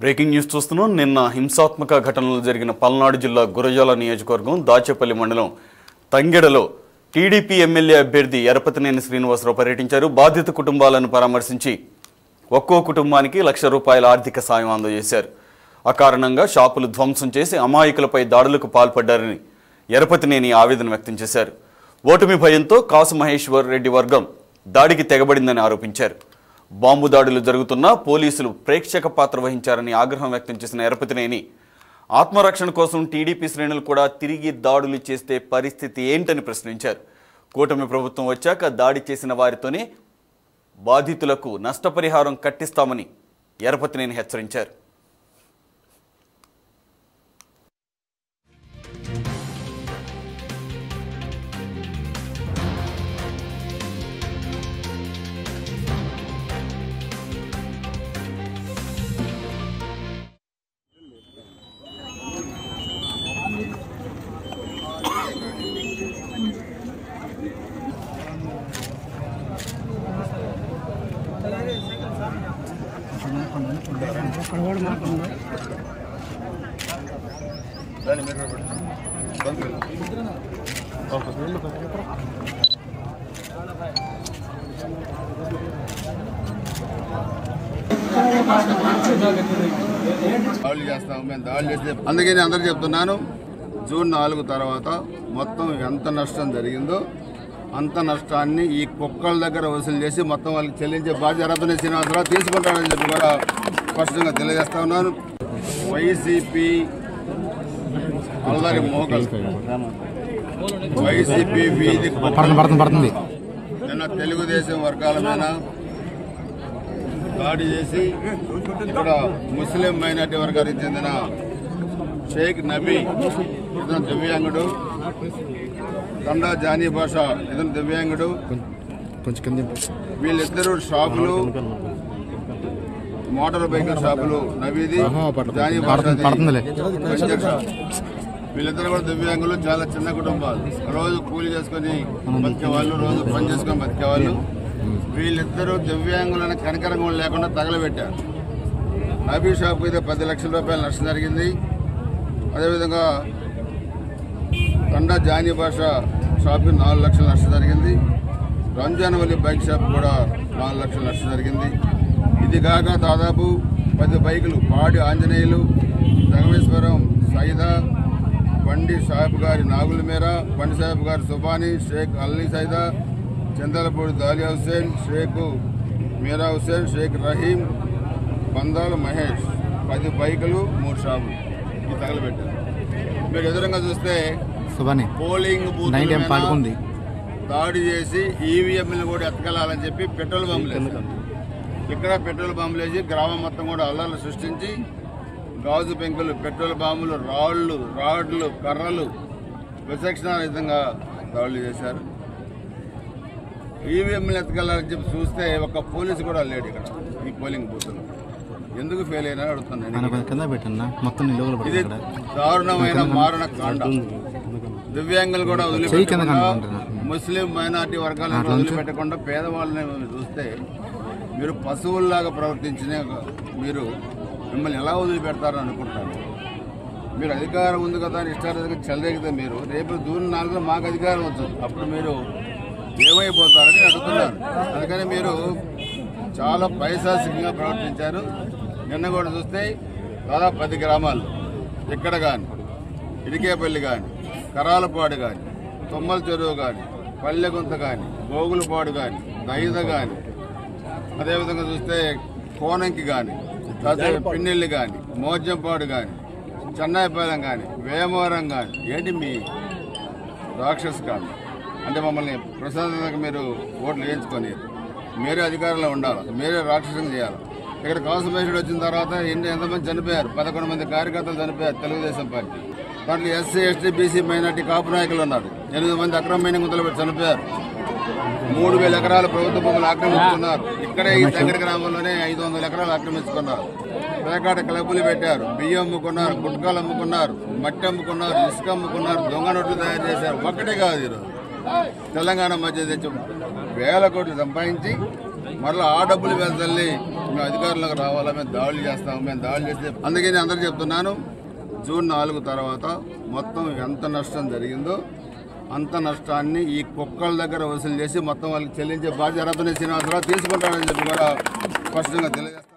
Breaking news చూస్తున్నాం నిన్న హింసాత్మక ఘటనలు జరిగిన పల్నాడు జిల్లా గురజాల నియోజకవర్గం దాచేపల్లి మండలం తంగెడలో టీడీపీ ఎమ్మెల్యే అభ్యర్థి ఎరపతినేని శ్రీనివాసరావు పర్యటించారు బాధిత కుటుంబాలను పరామర్శించి ఒక్కో కుటుంబానికి లక్ష రూపాయల ఆర్థిక సాయం అందజేశారు అకారణంగా షాపులు ధ్వంసం చేసి అమాయకులపై దాడులకు పాల్పడ్డారని ఎరపతినేని ఆవేదన వ్యక్తం చేశారు ఓటమి భయంతో కాసు మహేశ్వర్ రెడ్డి వర్గం దాడికి తెగబడిందని ఆరోపించారు బాంబు దాడులు జరుగుతున్నా పోలీసులు ప్రేక్షక పాత్ర వహించారని ఆగ్రహం వ్యక్తం చేసిన ఎరపతినేని ఆత్మరక్షణ కోసం టీడీపీ శ్రేణులు కూడా తిరిగి దాడులు చేస్తే పరిస్థితి ఏంటని ప్రశ్నించారు కూటమి ప్రభుత్వం వచ్చాక దాడి చేసిన వారితోనే బాధితులకు నష్టపరిహారం కట్టిస్తామని ఎరపతినేని హెచ్చరించారు దాడులు చేస్తాము మేము దాడులు చేస్తే అందుకే నేను అందరికీ చెప్తున్నాను జూన్ నాలుగు తర్వాత మొత్తం ఎంత నష్టం జరిగిందో అంత నష్టాన్ని ఈ కుక్కల దగ్గర వసూలు చేసి మొత్తం వాళ్ళకి చెల్లించే బాధ్యత అరపనే శ్రీనివాసరావు తీసుకుంటాడని చెప్పి కూడా స్పష్టంగా తెలియజేస్తా ఉన్నాను వైసీపీ అల్లరి మోకల్ వైసీపీ వీధి కుక్కలు పడుతుంది పడుతుంది నిన్న తెలుగుదేశం వర్గాల మీద దాడి చేసి ఇక్కడ ముస్లిం మైనార్టీ వర్గానికి చెందిన షేక్ నబీ ఇతను దివ్యాంగుడు తండా జానీ భాష ఇతను దివ్యాంగుడు కొంచెం కింద వీళ్ళిద్దరూ షాపులు మోటార్ బైకుల షాపులు నవీది ఆహా, పడుతుంది. జానీ పడుతుంది, పడుతుందిలే. భాష షాప్ వీళ్ళిద్దరు కూడా దివ్యాంగులు చాలా చిన్న కుటుంబాలు రోజు కూలి చేసుకొని బతికేవాళ్ళు రోజు పని చేసుకొని బతికేవాళ్ళు వీళ్ళిద్దరూ దివ్యాంగులను కనకరంగం లేకుండా తగలబెట్టారు నబీ షాప్ అయితే పది లక్షల రూపాయల నష్టం జరిగింది అదేవిధంగా తండా జానీ భాష షాప్ నాలుగు లక్షల నష్టం జరిగింది రంజాన్ వల్లి బైక్ షాప్ కూడా నాలుగు లక్షల నష్టం జరిగింది ఇది కాక దాదాపు పది బైకులు పాడి ఆంజనేయులు జగమేశ్వరం సైదా బండి సాహెబ్ గారి నాగుల మేర బండి సాహెబ్ గారి సుబానీ షేక్ అల్లీ సైదా చందలపూడి దాలియా హుసేన్ షేక్ మీరా హుసేన్ షేక్ రహీం బందాల మహేష్ పది బైకులు మూడు షాపులు ఇది తగలబెట్టారు మీరు ఎదురుగా చూస్తే Subani polling booth nine time పాడుకుంది దాడి చేసి ఈవీఎంలను కూడా ఎత్తకెళ్లాలని చెప్పి పెట్రోల్ బాంబులు వేశారు. ఇక్కడ పెట్రోల్ బాంబులు వేసి గ్రామం మొత్తం కూడా అల్లర్లు సృష్టించి గాజు పెంకులు పెట్రోల్ బాంబులు రాళ్లు రాడ్లు కర్రలు విచక్షణారహితంగా దాడులు చేశారు ఈవీఎంలు ఎత్తకెళ్లాలని చెప్పి చూస్తే ఒక పోలీసు కూడా లేడు ఇక్కడ ఈ పోలింగ్ బూత్లో ఎందుకు ఫెయిల్ అయినా అడుగుతున్నాను ఆయన కొంచెం కింద పెట్టన్నా మొత్తం నీ లోపల ఇది పడుతుంది ఇక్కడ దారుణమైన మారణ కాండ దివ్యాంగులు కూడా చెయ్యి కింద వదిలిపెట్టకుండా కనపడుతున్నా. ముస్లిం మైనార్టీ వర్గాలను వదిలిపెట్టకుండా పేదవాళ్ళని చూస్తే మీరు పశువుల్లాగా ప్రవర్తించిన మీరు మిమ్మల్ని ఎలా వదిలిపెడతారని అనుకుంటారు మీరు అధికారం ఉంది కదా అని ఇష్టార్థంగా చెలరేగితే మీరు రేపు జూన్ నాలుగులో మాకు అధికారం వచ్చింది అప్పుడు మీరు ఏమైపోతారని అడుగుతున్నారు అందుకని మీరు చాలా పైశాసికంగా ప్రవర్తించారు నిన్న కూడా చూస్తే దాదాపు పది గ్రామాలు ఇక్కడ కానీ ఇడికేపల్లి కానీ కరాలపాడు కానీ తొమ్మల చెరువు కానీ పల్లెగుంత కానీ గోగులపాడు కానీ దైద కానీ అదేవిధంగా చూస్తే కోనంకి కానీ తర్వాత పిన్నెల్లి కానీ మోర్జంపాడు కానీ చెన్నాయిపాలెం కానీ వేమవరం కానీ ఏంటి మీ రాక్షస్ కాదు అంటే మమ్మల్ని ప్రశాంతంగా మీరు ఓట్లు వేయించుకొని మీరే అధికారంలో ఉండాలి మీరే రాక్షసం చేయాలి ఇక్కడ కాన్సన్ట్రేషన్ వచ్చిన తర్వాత ఎన్ని ఎంతమంది చనిపోయారు పదకొండు మంది కార్యకర్తలు చనిపోయారు తెలుగుదేశం పార్టీ దాంట్లో SC ST BC minority Kapu నాయకులు ఉన్నారు ఎనిమిది మంది అక్రమమైన గుంతలు పెట్టి చనిపోయారు మూడు వేల ఎకరాల ప్రభుత్వ భూములు ఆక్రమించుకున్నారు ఇక్కడే ఈ దగ్గర గ్రామంలోనే ఐదు వందల ఎకరాలు ఆక్రమించుకున్నారు పేకాట క్లబ్బులు పెట్టారు బియ్యం అమ్ముకున్నారు గుట్కాలు అమ్ముకున్నారు మట్టి అమ్ముకున్నారు ఇసుక అమ్ముకున్నారు దొంగ నోట్లు తయారు చేశారు ఒక్కటే కాదు ఈరోజు తెలంగాణ మధ్య తెచ్చి వేల కోట్లు సంపాదించి మరలా ఆ డబ్బులు వెళ్తల్లి మేము అధికారులకు రావాలా మేము దాడులు చేస్తాము మేము దాడులు చేస్తే అందుకే నేను అందరూ చెప్తున్నాను జూన్ నాలుగు తర్వాత మొత్తం ఎంత నష్టం జరిగిందో అంత నష్టాన్ని ఈ కుక్కల దగ్గర వసూలు చేసి మొత్తం వాళ్ళకి చెల్లించే బాధ్యత శ్రీనివాసరావు తీసుకుంటాడని చెప్పి కూడా స్పష్టంగా తెలియజేస్తాను